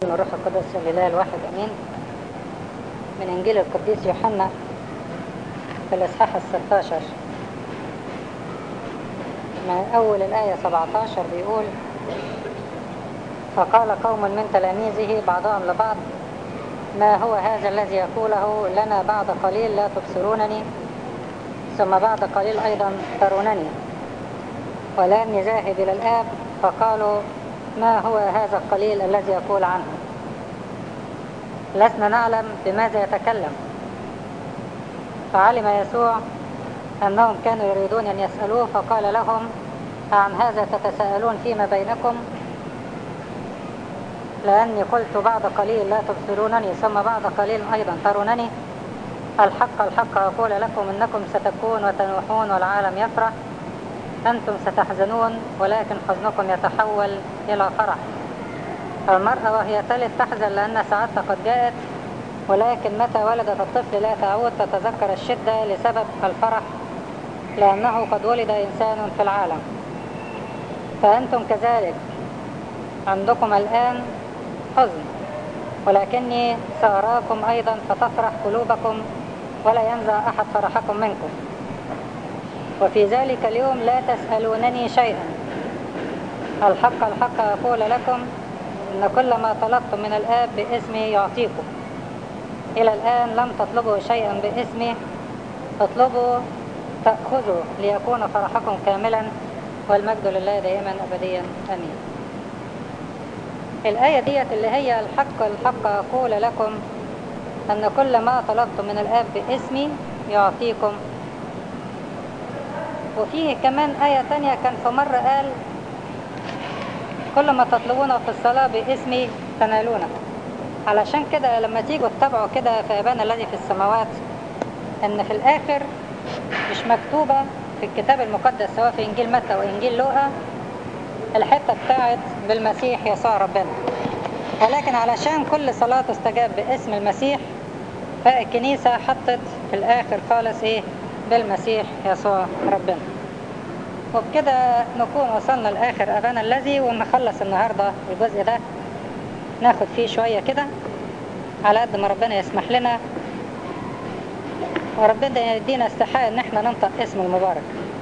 والابن والروح القدس الإله الواحد أمين من إنجيل القديس يوحنا في الإصحاح الستاشر من أول الآية 17 بيقول فقال قوم من تلاميذه بعضهم لبعض ما هو هذا الذي يقوله لنا بعد قليل لا تبصرونني ثم بعد قليل أيضا ترونني ولأني ذاهب إلى الآب فقالوا ما هو هذا القليل الذي يقول عنه لسنا نعلم بماذا يتكلم فعلم يسوع أنهم كانوا يريدون أن يسألوه فقال لهم عن هذا تتساءلون فيما بينكم لأني قلت بعد قليل لا تبصرونني ثم بعد قليل أيضا ترونني الحق الحق أقول لكم إنكم ستكون وتنوحون والعالم يفرح أنتم ستحزنون ولكن حزنكم يتحول إلى فرح المرأة وهي تلد تحزن لأن ساعتها قد جاءت ولكن متى ولدت الطفل لا تعود تتذكر الشدة لسبب الفرح لأنه قد ولد إنسان في العالم فأنتم كذلك عندكم الآن حزن ولكني سأراكم أيضا فتفرح قلوبكم ولا ينزع أحد فرحكم منكم وفي ذلك اليوم لا تسألونني شيئا الحق الحق أقول لكم إن كل ما طلبتم من الآب باسمي يعطيكم إلى الآن لم تطلبوا شيئا باسمي اطلبوا تأخذوا ليكون فرحكم كاملا والمجد لله دائما أبديا أمين الآية ديت اللي هي الحق الحق أقول لكم أن كل ما طلبتم من الآب باسمي يعطيكم وفيه كمان آية تانية كان في مرة قال كل ما تطلبونه في الصلاة باسمي تنالونه علشان كده لما تيجوا تتابعوا كده في أبانا الذي في السماوات أن في الآخر مش مكتوبة في الكتاب المقدس سواء في إنجيل متى وإنجيل لوقا الحتة بتاعت بالمسيح يسوع ربنا ولكن علشان كل صلاة تستجاب باسم المسيح فالكنيسة حطت في الآخر خالص إيه بالمسيح يسوع ربنا وبكده نكون وصلنا لآخر أبانا الذي ونخلص النهاردة الجزء ده ناخد فيه شوية كده على قد ما ربنا يسمح لنا وربنا يدينا استحاء ان احنا ننطق اسم المبارك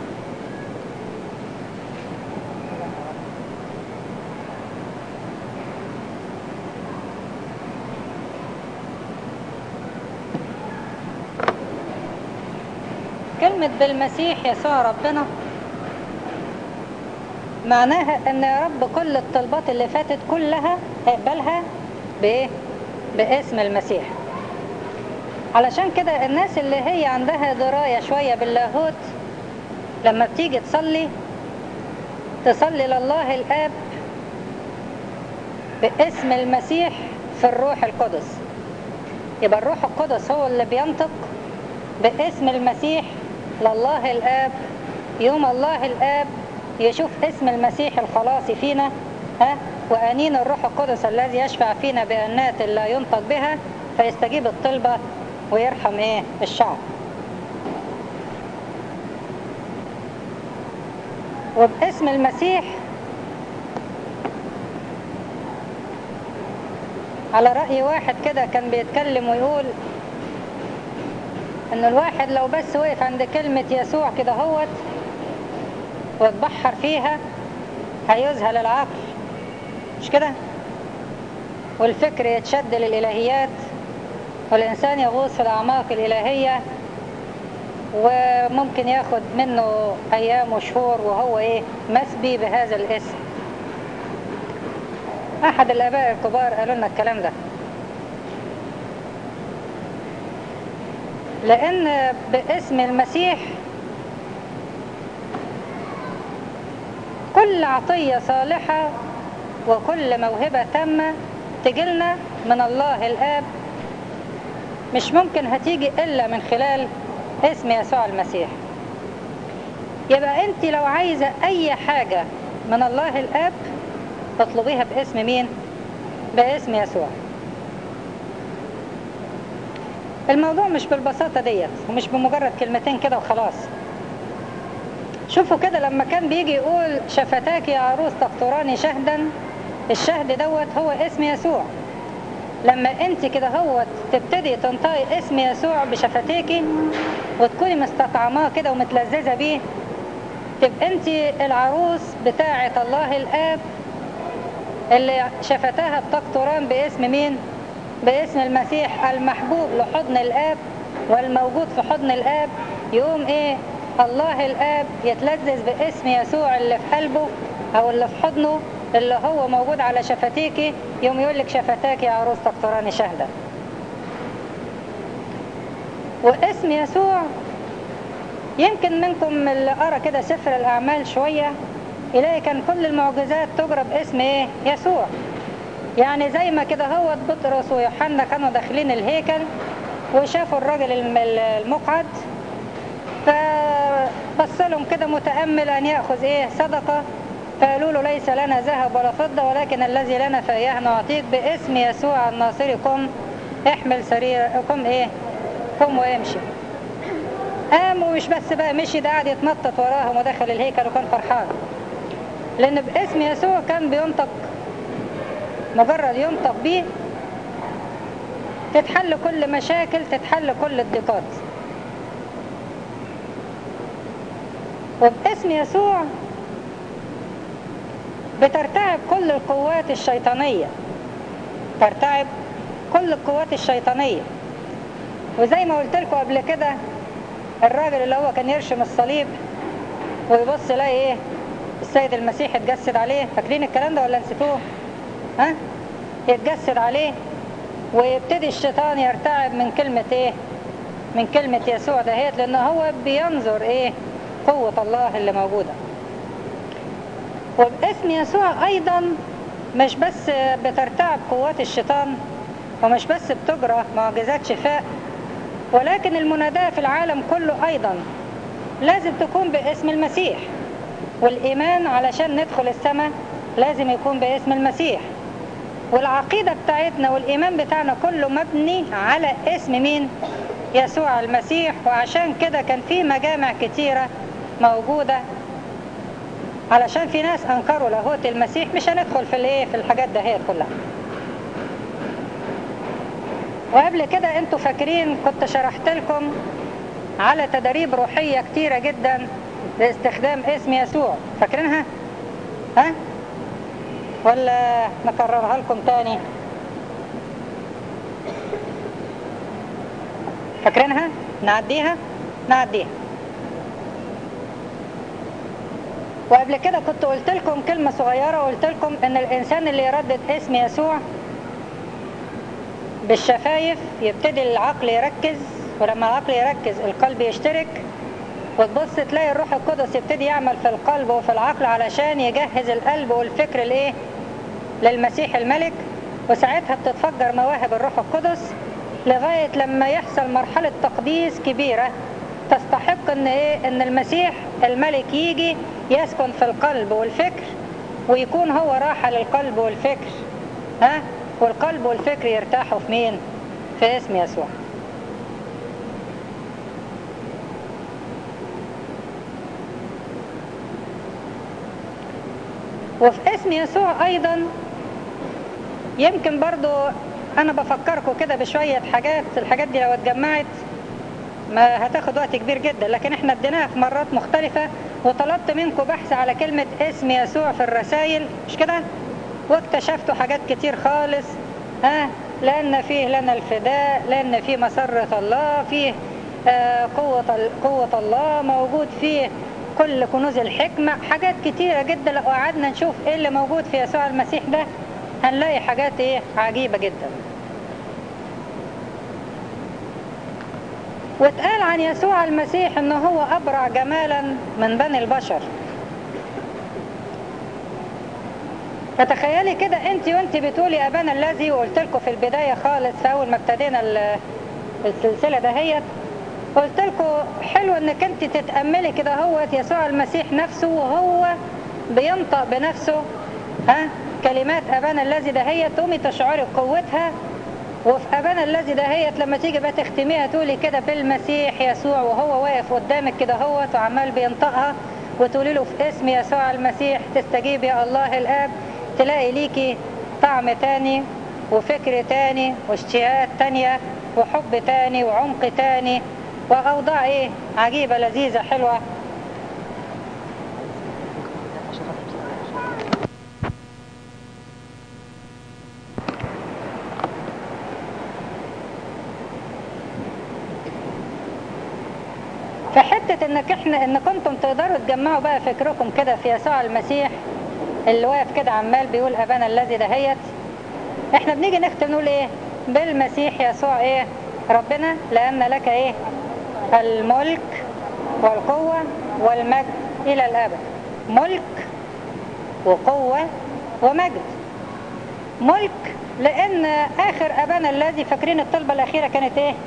كلمة بالمسيح يسوع ربنا معناها ان يا رب كل الطلبات اللي فاتت كلها اقبلها بايه باسم المسيح علشان كده الناس اللي هي عندها دراية شوية باللاهوت لما بتيجي تصلي تصلي لله الآب باسم المسيح في الروح القدس يبقى الروح القدس هو اللي بينطق باسم المسيح لله الآب يوم الله الآب يشوف اسم المسيح الخلاصي فينا ها وأنين الروح القدس الذي يشفع فينا بأنات لا ينطق بها فيستجيب الطلبة ويرحم ايه الشعب وباسم المسيح على رأي واحد كده كان بيتكلم ويقول ان الواحد لو بس وقف عند كلمة يسوع كده هوت واتبحر فيها هيذهل العقل مش كده والفكر يتشد للإلهيات والإنسان يغوص في الأعماق الإلهية وممكن ياخد منه أيام وشهور وهو إيه مسبي بهذا الاسم أحد الآباء الكبار قالوا لنا الكلام ده لأن باسم المسيح كل عطية صالحة وكل موهبة تامة تجيلنا من الله الآب مش ممكن هتيجي إلا من خلال اسم يسوع المسيح يبقى أنت لو عايزة أي حاجة من الله الآب تطلبيها باسم مين؟ باسم يسوع الموضوع مش بالبساطة ديت ومش بمجرد كلمتين كده وخلاص شوفوا كده لما كان بيجي يقول شفتاك يا عروس تقطراني شهدا الشهد دوت هو اسم يسوع لما انت كده هو تبتدي تنطقي اسم يسوع بشفتيكي وتكوني مستطعماه كده ومتلذذة بيه تبقى انت العروس بتاعة الله الآب اللي شفتها بتقطران باسم مين؟ باسم المسيح المحبوب لحضن الآب والموجود في حضن الآب يقوم ايه الله الآب يتلذذ باسم يسوع اللي في قلبه أو اللي في حضنه اللي هو موجود على شفتيكي يوم يقول لك شفتاك يا عروس تقطراني شهدا واسم يسوع يمكن منكم اللي قرا كده سفر الأعمال شوية يلاقي كان كل المعجزات تجرى باسم ايه يسوع يعني زي ما كده هو بطرس ويوحنا كانوا داخلين الهيكل وشافوا الراجل المقعد فبص لهم كده متأمل أن يأخذ إيه صدقة فقالوا له ليس لنا ذهب ولا فضة ولكن الذي لنا فإياه نعطيك باسم يسوع الناصري قم احمل سريركم إيه قم وامشي قام ومش بس بقى مشي ده قاعد يتنطط وراهم ودخل الهيكل وكان فرحان لأن باسم يسوع كان بينطق مجرد ينطق بيه تتحل كل مشاكل تتحل كل الضيقات وباسم يسوع بترتعب كل القوات الشيطانية ترتعب كل القوات الشيطانية وزي ما قلت لكم قبل كده الراجل اللي هو كان يرشم الصليب ويبص يلاقي ايه السيد المسيح اتجسد عليه فاكرين الكلام ده ولا نسيتوه ها يتجسد عليه ويبتدي الشيطان يرتعب من كلمة ايه من كلمة يسوع دهيت لان هو بينظر ايه قوة الله اللي موجودة وباسم يسوع ايضا مش بس بترتعب قوات الشيطان ومش بس بتجرى معجزات شفاء ولكن المناداة في العالم كله ايضا لازم تكون باسم المسيح والايمان علشان ندخل السماء لازم يكون باسم المسيح والعقيدة بتاعتنا والإيمان بتاعنا كله مبني على اسم مين؟ يسوع المسيح وعشان كده كان في مجامع كتيرة موجودة علشان في ناس أنكروا لاهوت المسيح مش هندخل في الايه في الحاجات دهيت كلها وقبل كده انتوا فاكرين كنت شرحت لكم على تدريب روحية كتيرة جدا لاستخدام اسم يسوع فاكرينها؟ ها؟ ولا نكررها لكم تاني فاكرينها نعديها نعديها وقبل كده كنت قلت لكم كلمة صغيرة وقلت لكم ان الانسان اللي يردد اسم يسوع بالشفايف يبتدي العقل يركز ولما العقل يركز القلب يشترك وتبص تلاقي الروح القدس يبتدي يعمل في القلب وفي العقل علشان يجهز القلب والفكر الايه للمسيح الملك وساعتها بتتفجر مواهب الروح القدس لغاية لما يحصل مرحلة تقديس كبيرة تستحق ان ايه ان المسيح الملك يجي يسكن في القلب والفكر ويكون هو راحة للقلب والفكر ها والقلب والفكر يرتاحوا في مين في اسم يسوع وفي اسم يسوع ايضا يمكن برضو انا بفكركم كده بشوية حاجات الحاجات دي لو اتجمعت ما هتاخد وقت كبير جدا لكن احنا اديناها في مرات مختلفة وطلبت منكم بحث على كلمة اسم يسوع في الرسائل مش كده واكتشفتوا حاجات كتير خالص ها لان فيه لنا الفداء لان فيه مسرة الله فيه آه قوة, قوة الله موجود فيه كل كنوز الحكمة حاجات كتيرة جدا لو قعدنا نشوف ايه اللي موجود في يسوع المسيح ده هنلاقي حاجات ايه عجيبة جدا واتقال عن يسوع المسيح ان هو ابرع جمالا من بني البشر فتخيلي كده انت وانت بتقولي ابانا الذي وقلت لكم في البداية خالص في اول ما ابتدينا السلسلة دهيت قلت لكم حلو انك انت تتأملي كده هو يسوع المسيح نفسه وهو بينطق بنفسه ها كلمات ابانا الذي دهيت تقومي تشعري بقوتها وفي ابانا الذي دهيت لما تيجي بقى تختميها تقولي كده بالمسيح يسوع وهو واقف قدامك كده هو وعمال بينطقها وتقولي له في اسم يسوع المسيح تستجيب يا الله الاب تلاقي ليكي طعم تاني وفكر تاني واشتهاءات تانية وحب تاني وعمق تاني وأوضاع إيه عجيبة لذيذة حلوة في حتة انك احنا ان كنتم تقدروا تجمعوا بقى فكركم كده في يسوع المسيح اللي واقف كده عمال بيقول ابانا الذي دهيت احنا بنيجي نختم نقول ايه بالمسيح يسوع ايه ربنا لان لك ايه الملك والقوة والمجد الى الابد ملك وقوة ومجد ملك لان اخر ابانا الذي فاكرين الطلبة الاخيرة كانت ايه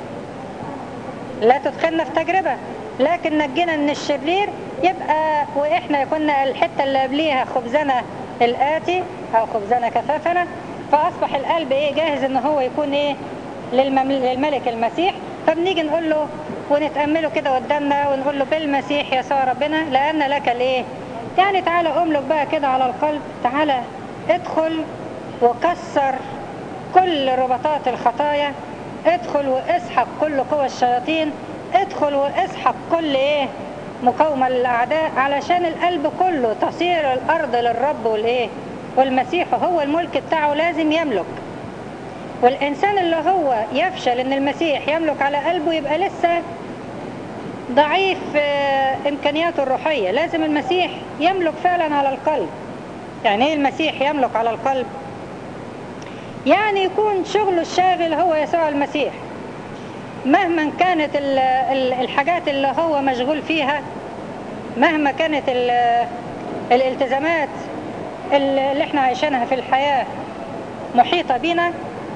لا تدخلنا في تجربة لكن نجينا من الشرير يبقى وإحنا كنا الحتة اللي قبليها خبزنا الآتي أو خبزنا كفافنا فأصبح القلب إيه جاهز إن هو يكون إيه للملك المسيح فبنيجي نقول له ونتأمله كده قدامنا ونقول له بالمسيح يسوع ربنا لأن لك الإيه يعني تعالى أملك بقى كده على القلب تعالى ادخل وكسر كل ربطات الخطايا ادخل واسحق كل قوى الشياطين ادخل واسحق كل ايه مقاومة للأعداء علشان القلب كله تصير الأرض للرب والإيه والمسيح هو الملك بتاعه لازم يملك والإنسان اللي هو يفشل إن المسيح يملك على قلبه يبقى لسه ضعيف إمكانياته الروحية لازم المسيح يملك فعلا على القلب يعني إيه المسيح يملك على القلب يعني يكون شغله الشاغل هو يسوع المسيح مهما كانت الحاجات اللي هو مشغول فيها مهما كانت الالتزامات اللي احنا عايشينها في الحياة محيطة بينا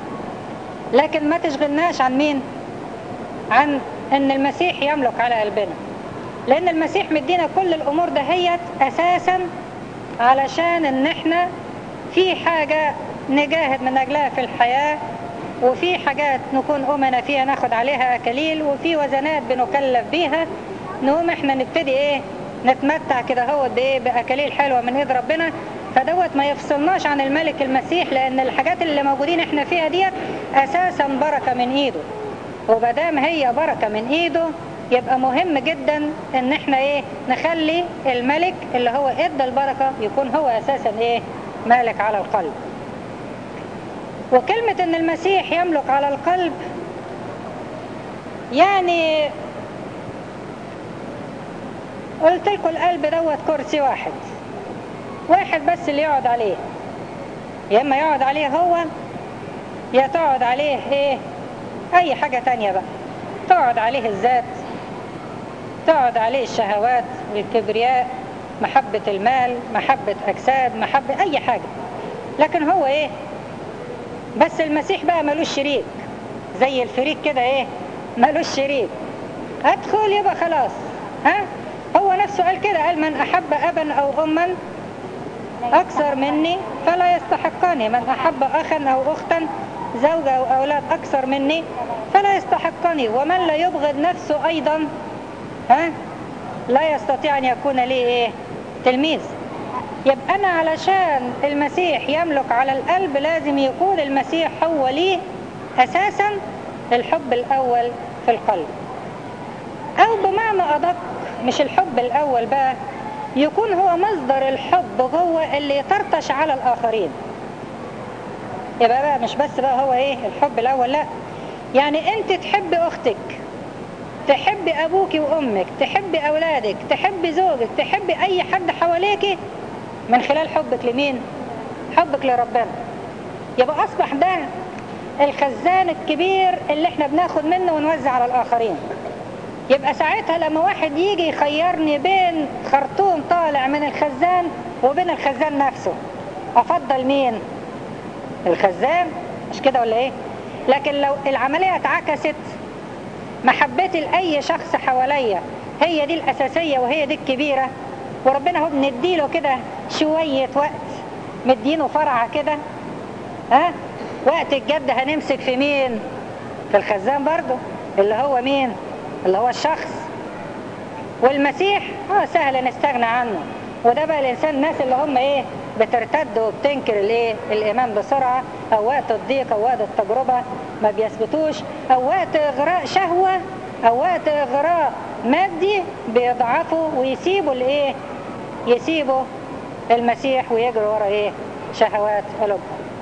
لكن ما تشغلناش عن مين عن ان المسيح يملك على قلبنا لان المسيح مدينا كل الامور دهيت اساسا علشان ان احنا في حاجة نجاهد من اجلها في الحياة وفي حاجات نكون أمنا فيها ناخد عليها أكاليل وفي وزنات بنكلف بيها نقوم احنا نبتدي ايه نتمتع كده هو بايه بأكاليل حلوة من ايد ربنا فدوت ما يفصلناش عن الملك المسيح لأن الحاجات اللي موجودين احنا فيها ديت أساسا بركة من ايده وبدام هي بركة من ايده يبقى مهم جدا ان احنا ايه نخلي الملك اللي هو ادى البركة يكون هو اساسا ايه مالك على القلب وكلمة ان المسيح يملك على القلب يعني قلت لكم القلب دوت كرسي واحد واحد بس اللي يقعد عليه يا اما يقعد عليه هو يا تقعد عليه ايه اي حاجة تانية بقى تقعد عليه الذات تقعد عليه الشهوات والكبرياء محبة المال محبة اجساد محبة اي حاجة لكن هو ايه بس المسيح بقى ملوش شريك زي الفريق كده ايه ملوش شريك ادخل يبقى خلاص ها هو نفسه قال كده قال من احب ابا او اما اكثر مني فلا يستحقني من احب اخا او اختا زوجة او اولاد اكثر مني فلا يستحقني ومن لا يبغض نفسه ايضا ها لا يستطيع ان يكون لي ايه تلميذ يبقى أنا علشان المسيح يملك على القلب لازم يكون المسيح هو ليه أساسا الحب الأول في القلب أو بمعنى أدق مش الحب الأول بقى يكون هو مصدر الحب جوه اللي يطرطش على الآخرين يبقى بقى مش بس بقى هو إيه الحب الأول لا يعني أنت تحب أختك تحب أبوك وأمك تحب أولادك تحب زوجك تحب أي حد حواليك من خلال حبك لمين حبك لربنا يبقى أصبح ده الخزان الكبير اللي احنا بناخد منه ونوزع على الآخرين يبقى ساعتها لما واحد يجي يخيرني بين خرطوم طالع من الخزان وبين الخزان نفسه أفضل مين الخزان مش كده ولا ايه لكن لو العملية اتعكست محبتي لأي شخص حواليا هي دي الأساسية وهي دي الكبيرة وربنا هو بنديله كده شوية وقت مدينه فرعة كده ها وقت الجد هنمسك في مين في الخزان برضه اللي هو مين اللي هو الشخص والمسيح اه سهل نستغنى عنه وده بقى الانسان الناس اللي هم ايه بترتد وبتنكر الايه الايمان بسرعه او وقت الضيق او وقت التجربه ما بيثبتوش او وقت اغراء شهوه او وقت اغراء مادي بيضعفوا ويسيبوا الايه يسيبوا المسيح ويجروا ورا ايه شهوات قلوبهم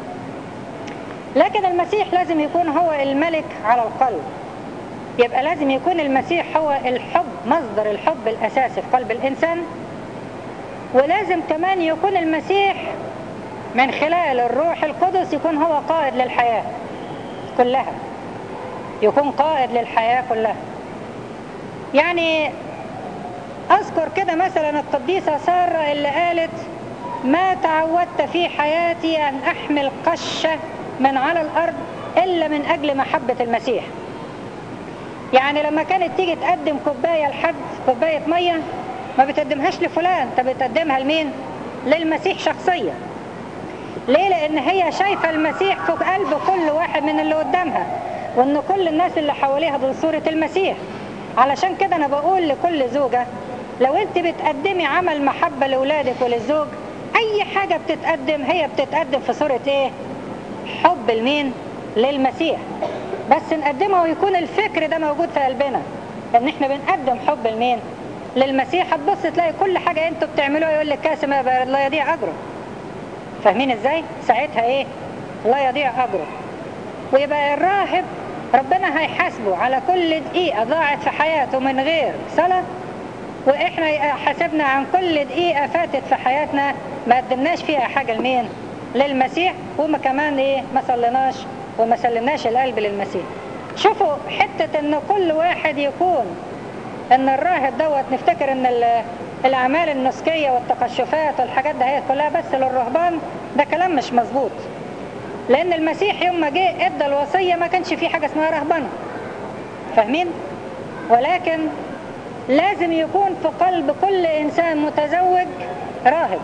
لكن المسيح لازم يكون هو الملك على القلب يبقى لازم يكون المسيح هو الحب مصدر الحب الأساسي في قلب الإنسان ولازم كمان يكون المسيح من خلال الروح القدس يكون هو قائد للحياة كلها يكون قائد للحياة كلها يعني أذكر كده مثلا القديسة سارة اللي قالت ما تعودت في حياتي أن أحمل قشة من على الأرض إلا من أجل محبة المسيح يعني لما كانت تيجي تقدم كوباية لحد كوباية مية ما بتقدمهاش لفلان انت بتقدمها لمين للمسيح شخصيا ليه لان هي شايفة المسيح في قلب كل واحد من اللي قدامها وان كل الناس اللي حواليها دول صورة المسيح علشان كده انا بقول لكل زوجة لو انت بتقدمي عمل محبة لأولادك وللزوج اي حاجة بتتقدم هي بتتقدم في صورة ايه حب لمين للمسيح بس نقدمها ويكون الفكر ده موجود في قلبنا ان احنا بنقدم حب لمين للمسيح هتبص تلاقي كل حاجة انتوا بتعملوها يقول لك كاسم لا يضيع اجره فاهمين ازاي ساعتها ايه لا يضيع اجره ويبقى الراهب ربنا هيحاسبه على كل دقيقة ضاعت في حياته من غير صلاة واحنا حاسبنا عن كل دقيقة فاتت في حياتنا ما قدمناش فيها حاجة لمين للمسيح وما كمان ايه ما صليناش وما سلمناش القلب للمسيح شوفوا حتة ان كل واحد يكون ان الراهب دوت نفتكر ان الاعمال النسكية والتقشفات والحاجات ده كلها بس للرهبان ده كلام مش مظبوط لان المسيح يوم ما جه ادى الوصية ما كانش فيه حاجة اسمها رهبنة فاهمين ولكن لازم يكون في قلب كل انسان متزوج راهب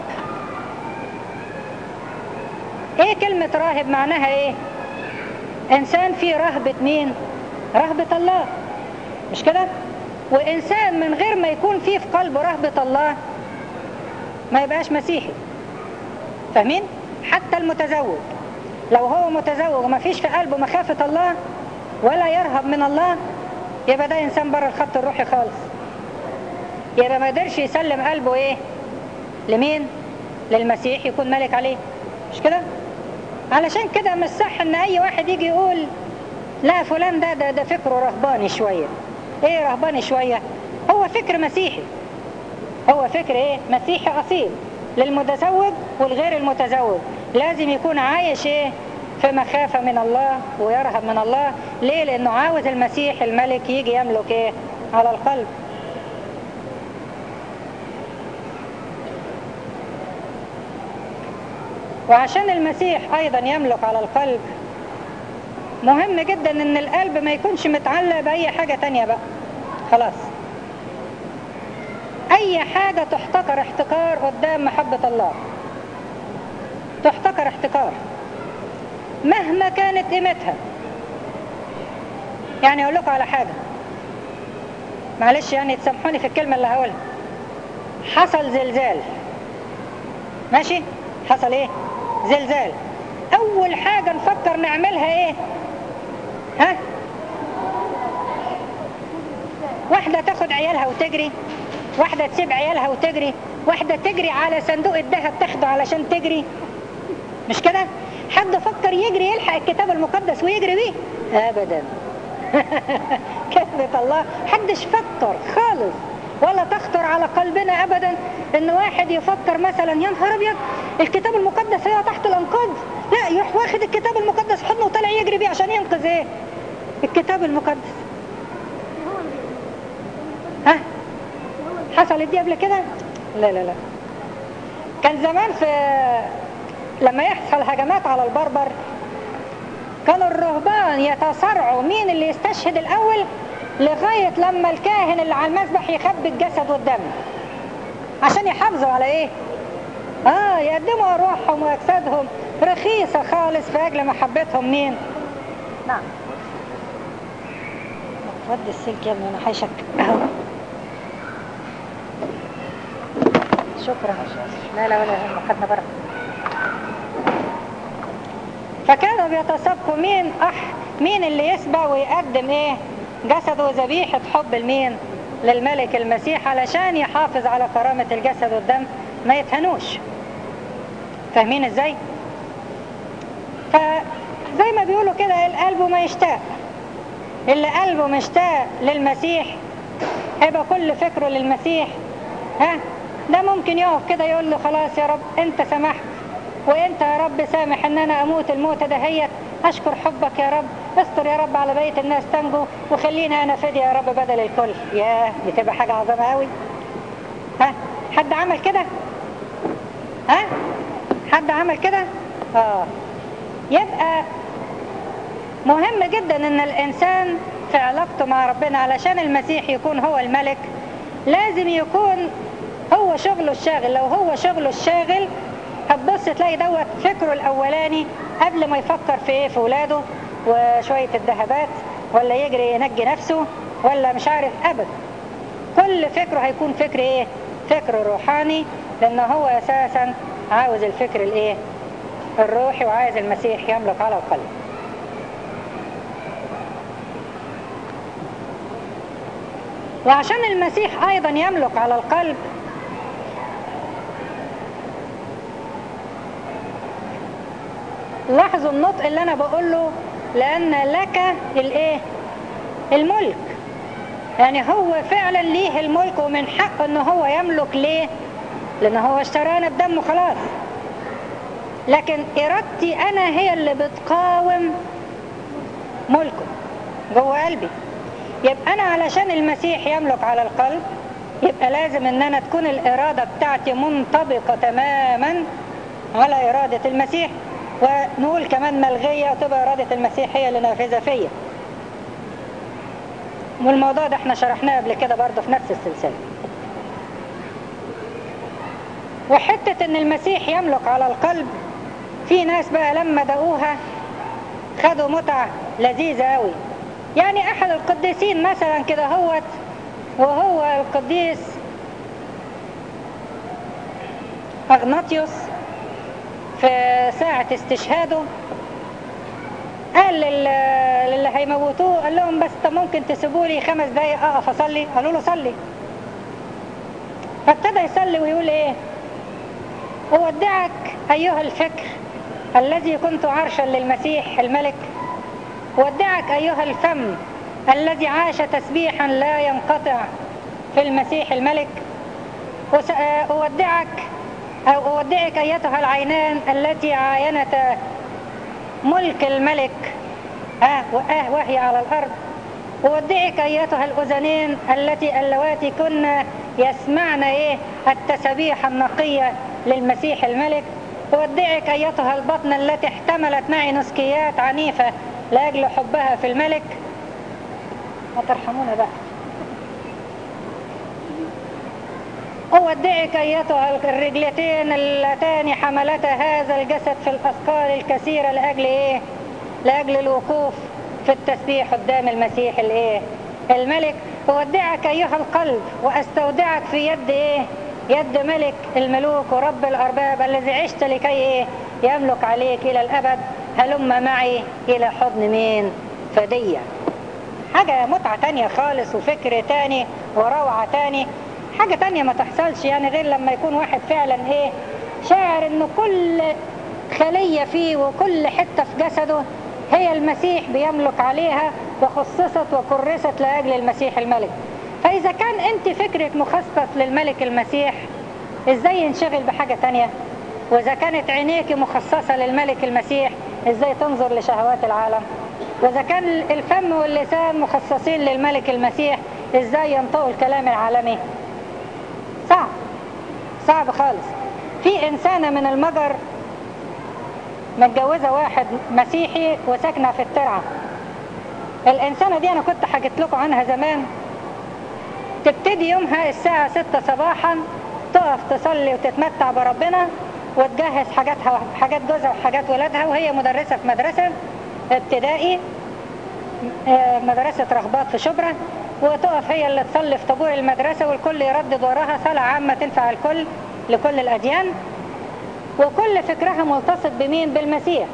ايه كلمة راهب معناها ايه انسان فيه رهبة مين رهبة الله مش كده وانسان من غير ما يكون فيه في قلبه رهبة الله ما يبقاش مسيحي فاهمين حتى المتزوج لو هو متزوج وما فيش في قلبه مخافة الله ولا يرهب من الله يبقى ده انسان بره الخط الروحي خالص يبقى ما قدرش يسلم قلبه ايه لمين للمسيح يكون ملك عليه مش كده علشان كده مش صح ان اي واحد يجي يقول لا فلان ده ده, ده فكره رهباني شوية ايه رهباني شوية هو فكر مسيحي هو فكر ايه مسيحي اصيل للمتزوج والغير المتزوج لازم يكون عايش ايه في مخافة من الله ويرهب من الله ليه لانه عاوز المسيح الملك يجي يملك ايه على القلب وعشان المسيح ايضا يملك على القلب مهم جدا ان القلب ما يكونش متعلق باي حاجة تانية بقى خلاص اي حاجة تحتقر احتقار قدام محبة الله تحتقر احتقار مهما كانت قيمتها يعني اقول لكم على حاجة معلش يعني تسامحوني في الكلمة اللي هقولها حصل زلزال ماشي حصل ايه زلزال اول حاجة نفكر نعملها ايه ها واحدة تاخد عيالها وتجري واحدة تسيب عيالها وتجري واحدة تجري على صندوق الذهب تاخده علشان تجري مش كده حد فكر يجري يلحق الكتاب المقدس ويجري بيه ابدا كلمة الله حدش فكر خالص ولا تخطر على قلبنا ابدا ان واحد يفكر مثلا يا نهار ابيض الكتاب المقدس هي تحت الانقاض لا يروح واخد الكتاب المقدس حضنه وطالع يجري بيه عشان ينقذ ايه الكتاب المقدس ها حصلت دي قبل كده لا لا لا كان زمان في لما يحصل هجمات على البربر كانوا الرهبان يتصارعوا مين اللي يستشهد الاول لغاية لما الكاهن اللي على المذبح يخبي الجسد والدم عشان يحافظوا على ايه اه يقدموا ارواحهم واجسادهم رخيصة خالص في اجل محبتهم مين نعم ودي السلك يا ابني انا حيشك شكرا لا لا ولا يهمك خدنا بركه فكانوا بيتسابقوا مين أح مين اللي يسبق ويقدم ايه جسده ذبيحة حب المين للملك المسيح علشان يحافظ على كرامة الجسد والدم ما يتهنوش فاهمين ازاي فزي ما بيقولوا كده القلب ما يشتاق اللي قلبه مشتاق للمسيح هيبقى كل فكره للمسيح ها ده ممكن يقف كده يقول له خلاص يا رب انت سمحت وانت يا رب سامح ان انا اموت الموتة دهيت اشكر حبك يا رب استر يا رب على بقية الناس تنجو وخلينا انا فدي يا رب بدل الكل ياه دي تبقى حاجة عظيمة قوي ها حد عمل كده ها حد عمل كده اه يبقى مهم جدا ان الانسان في علاقته مع ربنا علشان المسيح يكون هو الملك لازم يكون هو شغله الشاغل لو هو شغله الشاغل هتبص تلاقي دوت فكره الاولاني قبل ما يفكر في ايه في ولاده وشوية الذهبات ولا يجري ينجي نفسه ولا مش عارف ابدا كل فكره هيكون فكر ايه فكر روحاني لان هو اساسا عاوز الفكر الايه الروحي وعايز المسيح يملك على القلب وعشان المسيح ايضا يملك على القلب لاحظوا النطق اللي انا بقوله لان لك الايه الملك يعني هو فعلا ليه الملك ومن حقه ان هو يملك ليه لان هو اشترانا بدمه خلاص لكن ارادتي انا هي اللي بتقاوم ملكه جوه قلبي يبقى انا علشان المسيح يملك على القلب يبقى لازم ان انا تكون الارادة بتاعتي منطبقة تماما على ارادة المسيح ونقول كمان ملغية وتبقى ارادة المسيح هي اللي نافذة فيا والموضوع ده احنا شرحناه قبل كده برضه في نفس السلسلة وحتة ان المسيح يملك على القلب في ناس بقى لما دقوها خدوا متعة لذيذة قوي يعني احد القديسين مثلا كده هوت وهو القديس اغناطيوس في ساعة استشهاده قال لل- للي هيموتوه قال لهم بس طب ممكن تسيبوا لي خمس دقايق اقف اصلي قالوا له صلي فابتدى يصلي ويقول ايه اودعك ايها الفكر الذي كنت عرشا للمسيح الملك اودعك ايها الفم الذي عاش تسبيحا لا ينقطع في المسيح الملك وس- اودعك أو أودعك أيتها العينان التي عاينتا ملك الملك آه وآه وهي على الأرض أودعك أيتها الأذنين التي اللواتي كنا يسمعن إيه التسبيح النقية للمسيح الملك أودعك أيتها البطن التي احتملت معي نسكيات عنيفة لأجل حبها في الملك ما ترحمونا بقى أودعك أيتها الرجلتين اللتان حملتا هذا الجسد في الأثقال الكثيرة لأجل إيه؟ لأجل الوقوف في التسبيح قدام المسيح الإيه؟ الملك أودعك أيها القلب وأستودعك في يد إيه؟ يد ملك الملوك ورب الأرباب الذي عشت لكي إيه؟ يملك عليك إلى الأبد هلم معي إلى حضن مين؟ فدية حاجة متعة تانية خالص وفكر تاني وروعة تاني حاجة تانية ما تحصلش يعني غير لما يكون واحد فعلا ايه شاعر انه كل خلية فيه وكل حتة في جسده هي المسيح بيملك عليها وخصصت وكرست لأجل المسيح الملك فإذا كان انت فكرك مخصص للملك المسيح ازاي ينشغل بحاجة تانية واذا كانت عينيك مخصصة للملك المسيح ازاي تنظر لشهوات العالم واذا كان الفم واللسان مخصصين للملك المسيح ازاي ينطقوا الكلام العالمي صعب صعب خالص في إنسانة من المجر متجوزة واحد مسيحي وساكنة في الترعة الإنسانة دي أنا كنت حكيت لكم عنها زمان تبتدي يومها الساعة ستة صباحا تقف تصلي وتتمتع بربنا وتجهز حاجاتها حاجات جوزها وحاجات ولادها وهي مدرسة في مدرسة ابتدائي آه، مدرسة رغبات في شبرا وتقف هي اللي تصلي في طابور المدرسة والكل يردد وراها صلاة عامة تنفع الكل لكل الأديان وكل فكرها ملتصق بمين بالمسيح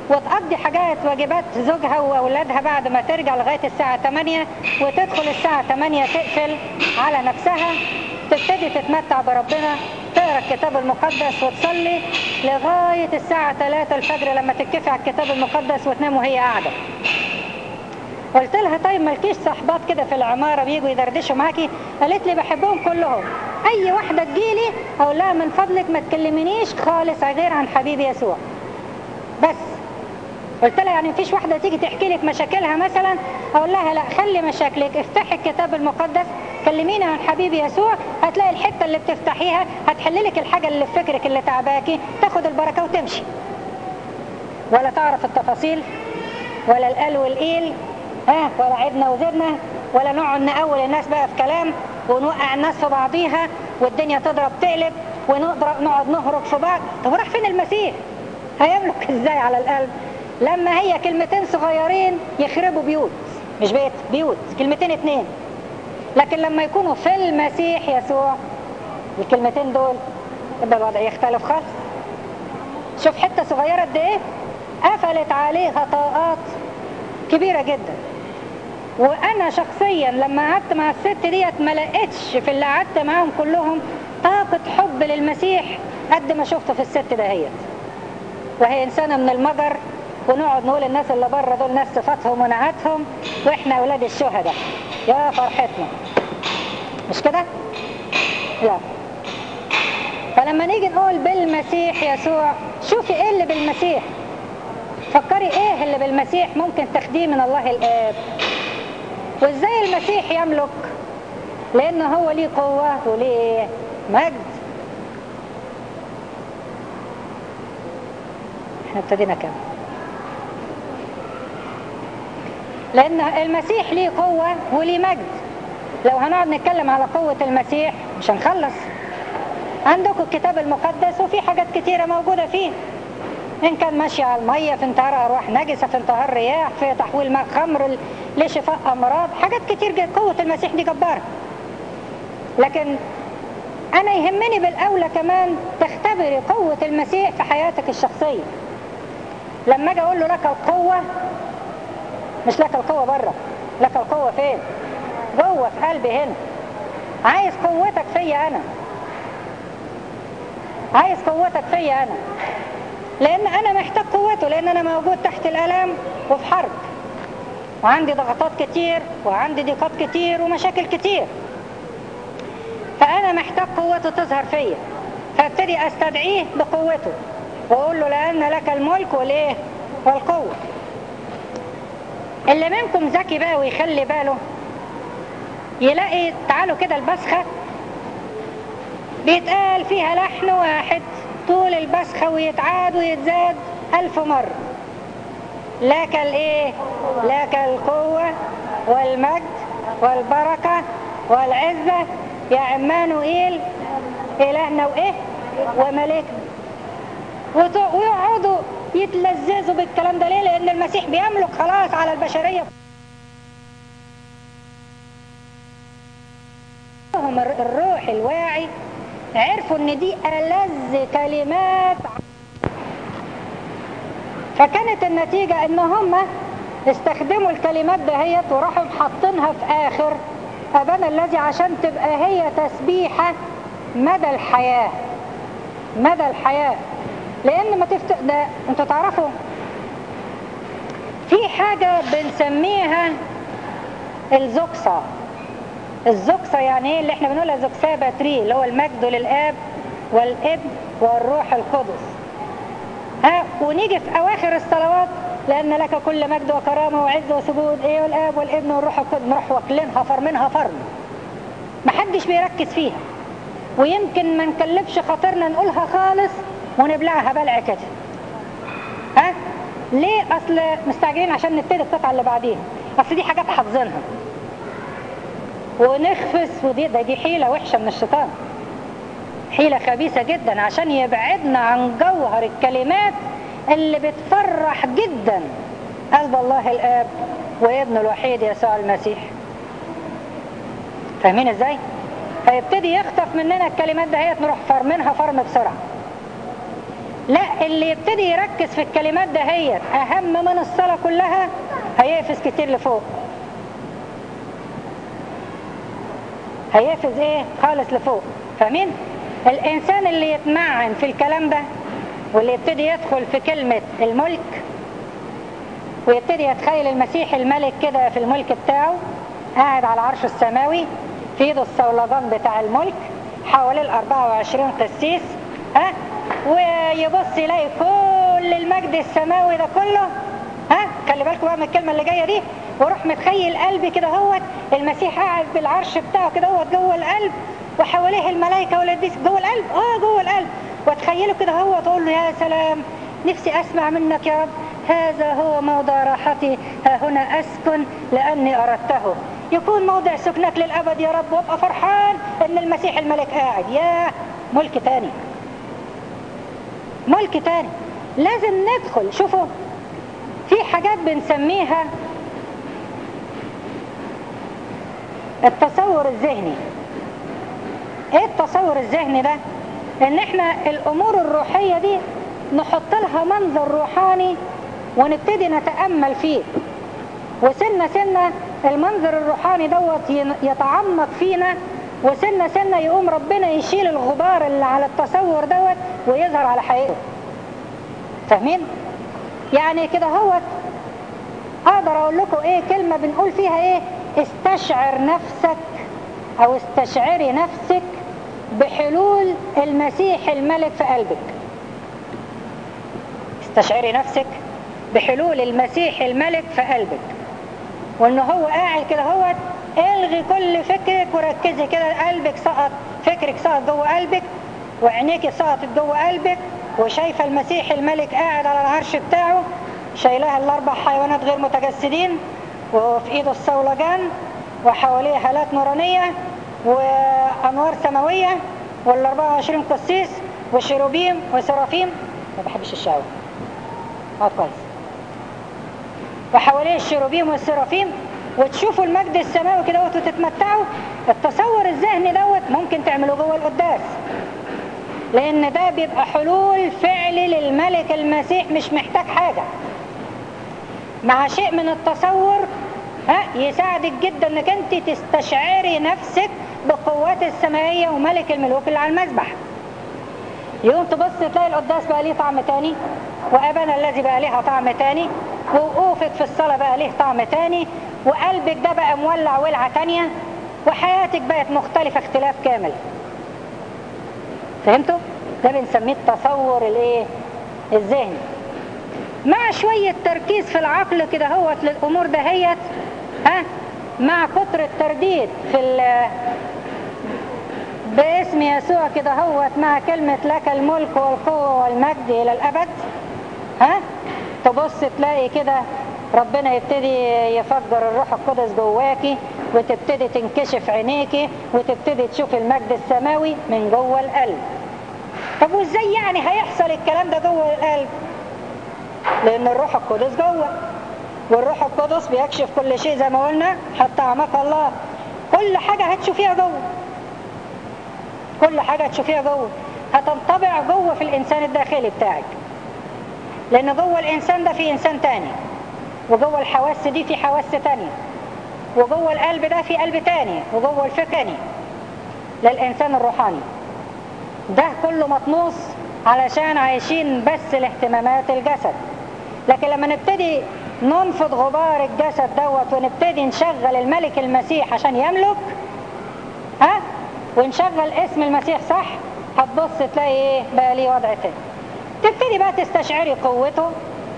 وتقضي حاجات واجبات زوجها واولادها بعد ما ترجع لغايه الساعه 8 وتدخل الساعه 8 تقفل على نفسها تبتدي تتمتع بربنا تقرا الكتاب المقدس وتصلي لغايه الساعه 3 الفجر لما تتكفي على الكتاب المقدس وتنام وهي قاعده قلت لها طيب مالكيش صحبات كده في العمارة بيجوا يدردشوا معاكي قالت لي بحبهم كلهم أي واحدة تجيلي أقول لها من فضلك ما تكلمنيش خالص غير عن حبيبي يسوع بس قلت لها يعني مفيش واحدة تيجي تحكي لك مشاكلها مثلا أقول لها لا خلي مشاكلك افتحي الكتاب المقدس كلميني عن حبيبي يسوع هتلاقي الحتة اللي بتفتحيها هتحل لك الحاجة اللي في فكرك اللي تعباكي تاخد البركة وتمشي ولا تعرف التفاصيل ولا القال والقيل ها ولا عدنا وزدنا ولا نقعد نقول الناس بقى في كلام ونوقع الناس في بعضيها والدنيا تضرب تقلب ونضرب نقعد نهرب في بعض طب راح فين المسيح هيملك ازاي على القلب لما هي كلمتين صغيرين يخربوا بيوت مش بيت بيوت كلمتين اتنين لكن لما يكونوا في المسيح يسوع الكلمتين دول يبقى الوضع يختلف خالص شوف حته صغيره قد ايه قفلت عليها طاقات كبيره جدا وانا شخصيا لما قعدت مع الست ديت ما لقيتش في اللي قعدت معاهم كلهم طاقه حب للمسيح قد ما شفته في الست دهيت وهي انسانه من المجر ونقعد نقول الناس اللي بره دول ناس صفاتهم ونعاتهم واحنا اولاد الشهداء يا فرحتنا مش كده؟ لا فلما نيجي نقول بالمسيح يسوع شوفي ايه اللي بالمسيح فكري ايه اللي بالمسيح ممكن تاخديه من الله الاب وازاي المسيح يملك لان هو ليه قوة وليه مجد احنا ابتدينا كام لان المسيح ليه قوة وليه مجد لو هنقعد نتكلم على قوة المسيح مش هنخلص عندكم الكتاب المقدس وفي حاجات كتيرة موجودة فيه إن كان ماشي على المية في انتهار أرواح نجسة في انتهار رياح في تحويل ماء خمر لشفاء أمراض حاجات كتير جدا قوة المسيح دي جبارة لكن أنا يهمني بالأولى كمان تختبري قوة المسيح في حياتك الشخصية لما أجي أقول له لك القوة مش لك القوة بره لك القوة فين جوه في قلبي هنا عايز قوتك فيا أنا عايز قوتك فيا أنا لأن أنا محتاج قوته لأن أنا موجود تحت الألم وفي حرب وعندي ضغطات كتير وعندي ضيقات كتير ومشاكل كتير فأنا محتاج قوته تظهر فيا فابتدي أستدعيه بقوته وأقول له لأن لك الملك والإيه والقوة اللي منكم ذكي بقى ويخلي باله يلاقي تعالوا كده البسخة بيتقال فيها لحن واحد طول البسخة ويتعاد ويتزاد ألف مرة لك الايه لك القوة والمجد والبركة والعزة يا عمانوئيل إلهنا وإيه وملكنا ويقعدوا يتلذذوا بالكلام ده ليه لأن المسيح بيملك خلاص على البشرية هم الروح الواعي عرفوا ان دي ألذ كلمات فكانت النتيجة ان هم استخدموا الكلمات دهيت وراحوا حاطينها في اخر ابانا الذي عشان تبقى هي تسبيحة مدى الحياة مدى الحياة لان ما تفت... ده انتوا تعرفوا في حاجة بنسميها الزقصة الزقصة يعني ايه اللي احنا بنقولها زقصة باتري اللي هو المجد للآب والابن والروح القدس ها ونيجي في أواخر الصلوات لأن لك كل مجد وكرامة وعز وسجود ايه والآب والابن والروح القدس نروح واكلينها فرمينها فرم محدش بيركز فيها ويمكن ما نكلفش خاطرنا نقولها خالص ونبلعها بلع كده ها ليه اصل مستعجلين عشان نبتدي القطعه اللي بعديها اصل دي حاجات حافظينها ونخفس ودي ده دي حيلة وحشة من الشيطان حيلة خبيثة جدا عشان يبعدنا عن جوهر الكلمات اللي بتفرح جدا قلب الله الآب وابنه الوحيد يسوع المسيح فاهمين ازاي؟ فيبتدي يخطف مننا الكلمات دهيت نروح فرمينها فرم بسرعة لا اللي يبتدي يركز في الكلمات دهيت اهم من الصلاة كلها هيقفز كتير لفوق هيقفز ايه خالص لفوق فاهمين الانسان اللي يتمعن في الكلام ده واللي يبتدي يدخل في كلمة الملك ويبتدي يتخيل المسيح الملك كده في الملك بتاعه قاعد على العرش السماوي في ايده الصولجان بتاع الملك حواليه ال 24 قسيس ها ويبص يلاقي كل المجد السماوي ده كله ها خلي بالكم بقى من الكلمه اللي جايه دي وروح متخيل قلبي كده هوت المسيح قاعد بالعرش بتاعه كده هوت جوه القلب وحواليه الملائكه والقديس جوه القلب اه جوه القلب واتخيله كده هوت واقول له يا سلام نفسي اسمع منك يا رب هذا هو موضع راحتي ها هنا اسكن لاني اردته يكون موضع سكنك للابد يا رب وابقى فرحان ان المسيح الملك قاعد يا ملك تاني ملك تاني لازم ندخل شوفوا في حاجات بنسميها التصور الذهني ايه التصور الذهني ده ان احنا الامور الروحية دي نحط لها منظر روحاني ونبتدي نتأمل فيه وسنة سنة المنظر الروحاني دوت يتعمق فينا وسنة سنة يقوم ربنا يشيل الغبار اللي على التصور دوت ويظهر على حقيقته فاهمين؟ يعني كده هوت اقدر اقول لكم ايه كلمة بنقول فيها ايه استشعر نفسك او استشعري نفسك بحلول المسيح الملك في قلبك استشعري نفسك بحلول المسيح الملك في قلبك وان هو قاعد كده هوت الغي كل فكرك وركزي كده قلبك سقط فكرك سقط جوه قلبك وعينيك سقطت جوه قلبك وشايفه المسيح الملك قاعد على العرش بتاعه شايلها الاربع حيوانات غير متجسدين وفي ايده الصولجان وحواليه هالات نورانيه وانوار سماويه وال 24 قسيس وشيروبيم وسرافيم ما بحبش الشاوي اه كويس وحواليه الشيروبيم والسرافيم وتشوفوا المجد السماوي كده وتتمتعوا التصور الذهني دوت ممكن تعملوه جوه القداس لان ده بيبقى حلول فعلي للملك المسيح مش محتاج حاجة مع شيء من التصور ها يساعدك جدا انك انت تستشعري نفسك بقوات السمائية وملك الملوك اللي على المذبح يوم تبص تلاقي القداس بقى ليه طعم تاني وابانا الذي بقى ليها طعم تاني ووقوفك في الصلاة بقى ليه طعم تاني وقلبك ده بقى مولع ولعة تانية وحياتك بقت مختلفة اختلاف كامل فهمتوا؟ ده بنسميه التصور الايه؟ الذهني مع شوية تركيز في العقل كده هوت للأمور دهيت ها مع كتر الترديد في باسم يسوع كده هوت مع كلمة لك الملك والقوة والمجد إلى الأبد ها تبص تلاقي كده ربنا يبتدي يفجر الروح القدس جواكي وتبتدي تنكشف عينيكي وتبتدي تشوف المجد السماوي من جوه القلب طب وازاي يعني هيحصل الكلام ده جوه القلب لان الروح القدس جوه والروح القدس بيكشف كل شيء زي ما قلنا حتى اعماق الله كل حاجة هتشوفيها جوه كل حاجة هتشوفيها جوه هتنطبع جوه في الانسان الداخلي بتاعك لان جوه الانسان ده في انسان تاني وجوه الحواس دي في حواس تانية وجوه القلب ده في قلب تاني وجوه الفكر تاني للإنسان الروحاني ده كله مطموس علشان عايشين بس لاهتمامات الجسد لكن لما نبتدي ننفض غبار الجسد دوت ونبتدي نشغل الملك المسيح عشان يملك ها ونشغل اسم المسيح صح هتبص تلاقي ايه بقى ليه وضع تاني تبتدي بقى تستشعري قوته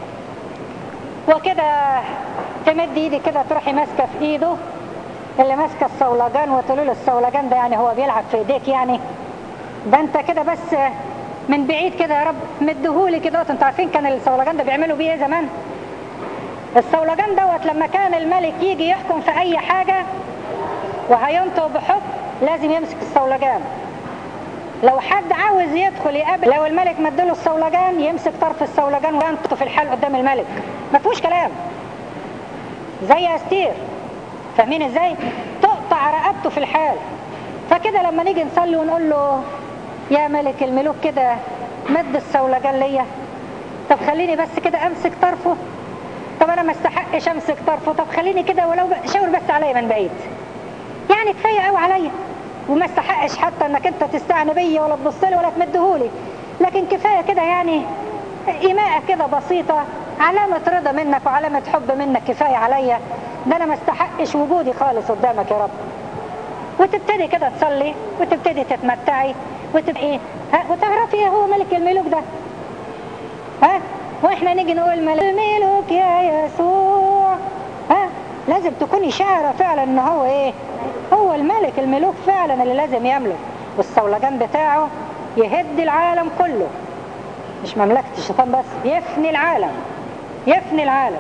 وكده تمد ايدي كده تروحي ماسكه في ايده اللي ماسكه الصولجان وتقولي له الصولجان ده يعني هو بيلعب في ايديك يعني ده انت كده بس من بعيد كده يا رب مديهولي كده انتوا عارفين كان الصولجان ده بيعملوا بيه ايه زمان الصولجان دوت لما كان الملك يجي يحكم في اي حاجه وهينطق بحكم لازم يمسك الصولجان لو حد عاوز يدخل يقابل لو الملك مدله الصولجان يمسك طرف الصولجان وينطق في الحال قدام الملك ما فيهوش كلام زي استير فاهمين ازاي تقطع رقبته في الحال فكده لما نيجي نصلي ونقول له يا ملك الملوك كده مد الصولجان ليا طب خليني بس كده امسك طرفه طب انا ما استحقش امسك طرفه طب خليني كده ولو ب- شاور بس عليا من بعيد يعني كفايه قوي عليا وما استحقش حتى انك انت تستعني بيا ولا تبص لي ولا تمدهولي لكن كفايه كده يعني ايماءه كده بسيطه علامه رضا منك وعلامه حب منك كفايه عليا ده انا ما استحقش وجودي خالص قدامك يا رب وتبتدي كده تصلي وتبتدي تتمتعي وتبقى ايه ها وتعرفي ايه هو ملك الملوك ده ها واحنا نيجي نقول ملك الملوك يا يسوع ها لازم تكوني شاعرة فعلا ان هو ايه هو الملك الملوك فعلا اللي لازم يملك والصولجان بتاعه يهد العالم كله مش مملكة الشيطان بس يفني العالم يفني العالم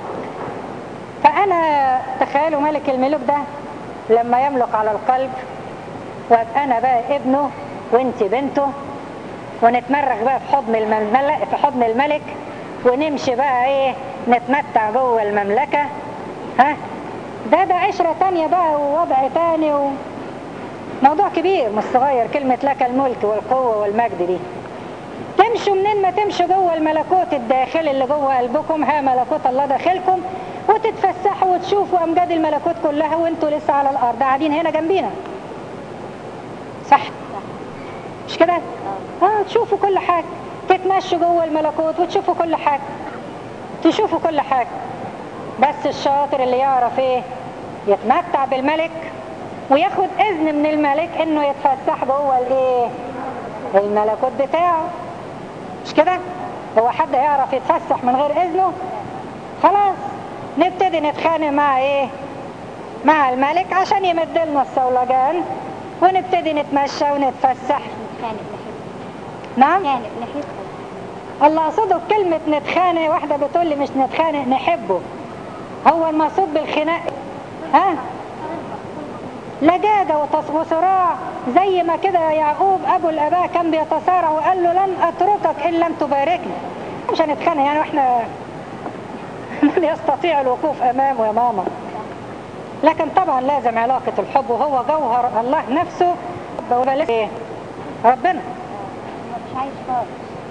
فأنا تخيلوا ملك الملوك ده لما يملك على القلب وابقى أنا بقى ابنه وانت بنته ونتمرغ بقى في حضن الملك في حضن الملك ونمشي بقى ايه نتمتع جوه المملكة ها ده ده عشرة تانية بقى ووضع تاني و... موضوع كبير مش صغير كلمة لك الملك والقوة والمجد دي تمشوا منين ما تمشوا جوه الملكوت الداخلي اللي جوه قلبكم ها ملكوت الله داخلكم وتتفسحوا وتشوفوا امجاد الملكوت كلها وانتوا لسه على الارض قاعدين هنا جنبينا صح مش كده اه تشوفوا كل حاجة تتمشوا جوه الملكوت وتشوفوا كل حاجة تشوفوا كل حاجة بس الشاطر اللي يعرف ايه يتمتع بالملك وياخد اذن من الملك انه يتفسح جوه الايه الملكوت بتاعه مش كده هو حد يعرف يتفسح من غير اذنه خلاص نبتدي نتخانق مع ايه مع الملك عشان يمد لنا الصولجان ونبتدي نتمشى ونتفسح نتخانق نحب نعم نتخانق نحب الله قصده بكلمة نتخانق واحدة بتقول لي مش نتخانق نحبه هو المقصود بالخناق ها لجاجة وتص- وصراع زي ما كده يعقوب أبو الآباء كان بيتصارع وقال له لن أتركك إن لم تباركني مش هنتخانق يعني واحنا من يستطيع الوقوف أمامه يا ماما لكن طبعا لازم علاقة الحب وهو جوهر الله نفسه وبلاش إيه ربنا مش عايش خالص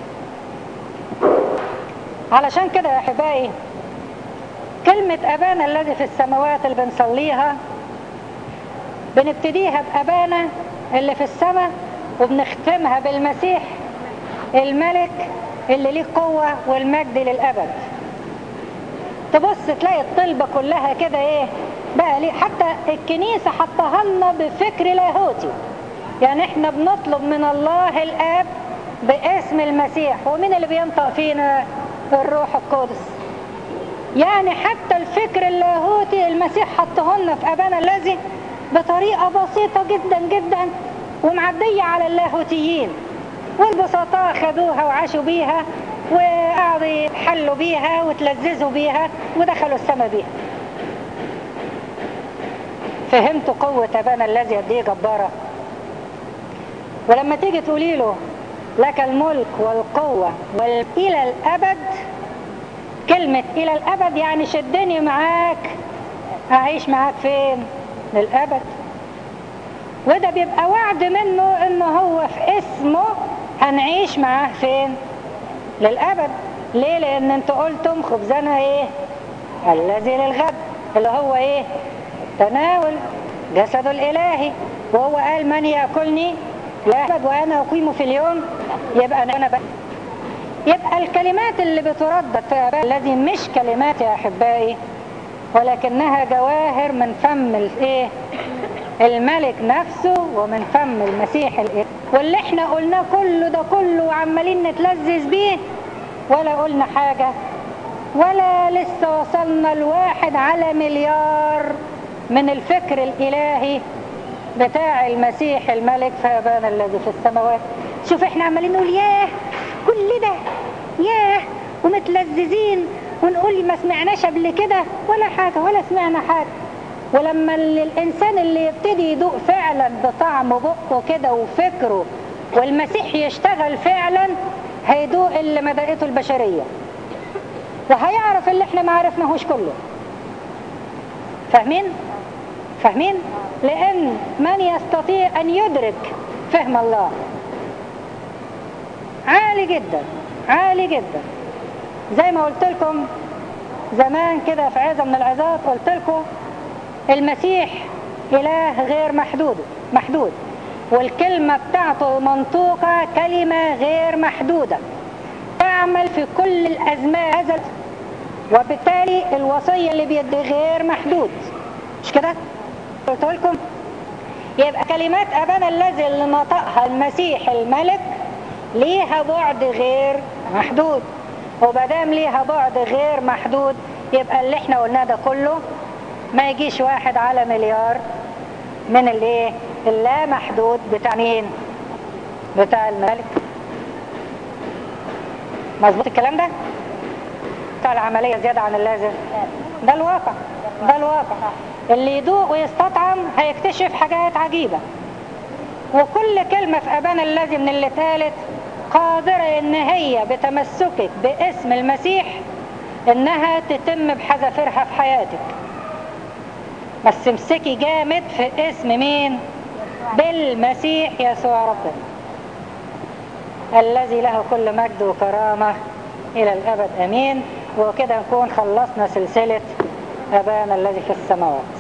علشان كده يا احبائي كلمة أبانا الذي في السماوات اللي بنصليها بنبتديها بأبانا اللي في السماء وبنختمها بالمسيح الملك اللي ليه قوة والمجد للأبد تبص تلاقي الطلبة كلها كده ايه بقى ليه حتى الكنيسة حطها لنا بفكر لاهوتي يعني احنا بنطلب من الله الآب باسم المسيح ومين اللي بينطق فينا الروح القدس يعني حتى الفكر اللاهوتي المسيح حطه لنا في أبانا الذي بطريقة بسيطة جدا جدا ومعدية على اللاهوتيين والبسطاء خدوها وعاشوا بيها وقعدوا يحلوا بيها وتلذذوا بيها ودخلوا السماء بيها فهمتوا قوة أبانا الذي قد إيه جبارة ولما تيجي تقولي له لك الملك والقوة وال- إلى الأبد كلمة إلى الأبد يعني شدني معاك أعيش معاك فين للأبد وده بيبقى وعد منه إنه هو في اسمه هنعيش معاه فين للأبد ليه لأن انتوا قلتم خبزنا إيه الذي للغد اللي هو إيه تناول جسده الإلهي وهو قال من يأكلني لا أبد وأنا أقيمه في اليوم يبقى أنا بقى يبقى الكلمات اللي بتردد في أباء الذي مش كلمات يا أحبائي ولكنها جواهر من فم الايه الملك نفسه ومن فم المسيح الإيه واللي احنا قلناه كله ده كله وعمالين نتلذذ بيه ولا قلنا حاجة ولا لسه وصلنا لواحد على مليار من الفكر الإلهي بتاع المسيح الملك فأبانا الذي في السماوات شوف احنا عمالين نقول ياه كل ده ياه ومتلذذين ونقول ما سمعناش قبل كده ولا حاجة ولا سمعنا حاجة ولما ال- الإنسان اللي يبتدي يدوق فعلا بطعم بقه كده وفكره والمسيح يشتغل فعلا هيدوق اللي ما دقته البشرية وهيعرف اللي احنا ما عرفناهوش كله فاهمين؟ فاهمين؟ لأن من يستطيع أن يدرك فهم الله عالي جدا عالي جدا زي ما قلت لكم زمان كده في عزة من العظات قلت لكم المسيح إله غير محدود محدود والكلمة بتاعته منطوقة كلمة غير محدودة تعمل في كل الأزمان هذا وبالتالي الوصية اللي بيدي غير محدود مش كده؟ قلت لكم يبقى كلمات أبانا الذي اللي نطقها المسيح الملك ليها بعد غير محدود وبدام ليها بعد غير محدود يبقى اللي احنا قلناه ده كله ما يجيش واحد على مليار من الايه اللا محدود بتاع مين بتاع الملك مظبوط الكلام ده بتاع العملية زيادة عن اللازم ده الواقع ده الواقع اللي يدوق ويستطعم هيكتشف حاجات عجيبة وكل كلمة في أبانا الذي من اللي ثالث قادرة ان هي بتمسكك باسم المسيح انها تتم بحذافيرها في حياتك بس امسكي جامد في اسم مين بالمسيح يسوع ربنا الذي له كل مجد وكرامة إلى الأبد أمين وكده نكون خلصنا سلسلة أبانا الذي في السماوات